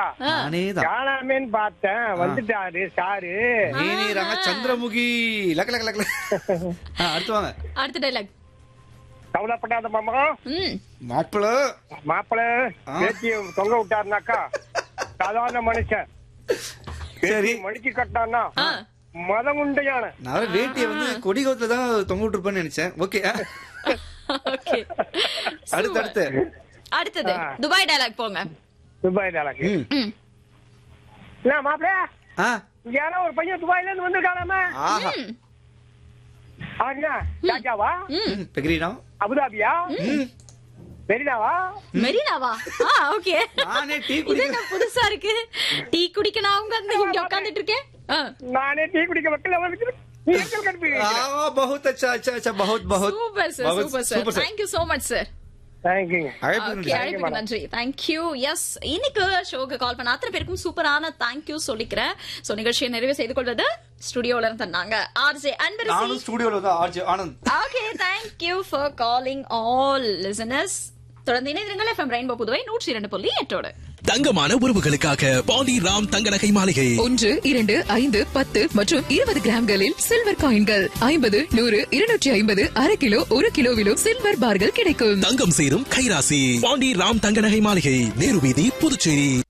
நானே தான் காணாமேன்னு பார்த்தேன் வந்துட்டாரு சாரு நீனே ரங்க சந்திரமுகி லக்க லக்க லக்க ஆ, அடுத்து வாங்க அடுத்த டைலாக் கவலைப்படாத மாமா ம் மாப்பிள மாப்பிள்ள ஆ. வேட்டிய தொங்க விட்டாருனாக்கா சாதாரண மனுஷன் சரி மடிச்சு கட்டான்னா ஆ மதமுண்டையான நான் வேட்டியை வந்து கொடிகோத்துல தான் தொங்க விட்டுருப்பேன்னு நினைச்சேன் ஓகே ஓகே அடுத்து அடுத்து அடுத்தது ஆ. துபாய் டைலாக் போங்க துபாய் நாளைக்கு ம் ம் என்ன மாப்பிள்ள ஆ இங்க யாரோ ஒரு பையன் துபாயில இருந்து வந்திருக்கானாம ஆஹா ம் ஆனா டாக்காவா ம் ம், பெக்ரீனா அபுதாபியா ம் மெரினாவா மெரினாவா ஆ ஓகே நானே டீ இது குடிக்க என்ன புதுசா இருக்கு டீ குடிக்க நான் உங்க அந்த இங்க உட்கார்ந்துட்டு இருக்கேன் ஆ. நானே டீ குடிக்க வைக்கல வந்து நீ எங்க கடுப்பி ஆ बहुत अच्छा अच्छा अच्छा बहुत बहुत சூப்பர் சார் बहुत super sir super sir. Thank you so much sir தேங்க்யூங்க அழைப்பு ஓகே நன்றி. அழைப்புக்கு நன்றி தேங்க்யூ எஸ் இன்னைக்கு ஷோக்கு கால் பண்ண அத்தனை பேருக்கும் சூப்பரான தேங்க்யூ சொல்லிக்கிறேன் சோ நிகழ்ச்சியை நிறைவு செய்து கொள்வது ஸ்டுடியோல இருந்து தந்தாங்க ஆர்ஜே அன்பரசி நானும் ஸ்டுடியோல தான் RJ Anand okay thank you for calling all listeners தொடர்ந்து இணைந்திருங்கள் எஃப்எம் ரெயின்போ புதுவை நூற்றி இரண்டு புள்ளி எட்டோடு தங்கமான உறவுகளுக்காக பாண்டி ராம் தங்க நகை மாளிகை ஒன்று இரண்டு ஐந்து பத்து மற்றும் இருபது கிராம்களில் சில்வர் காயின்கள் ஐம்பது நூறு இருநூற்றி ஐம்பது அரை கிலோ ஒரு கிலோவிலும் சில்வர் பார்கள் கிடைக்கும் தங்கம் சேரும் கைராசி பாண்டி ராம் தங்க நகை மாளிகை நேரு வீதி புதுச்சேரி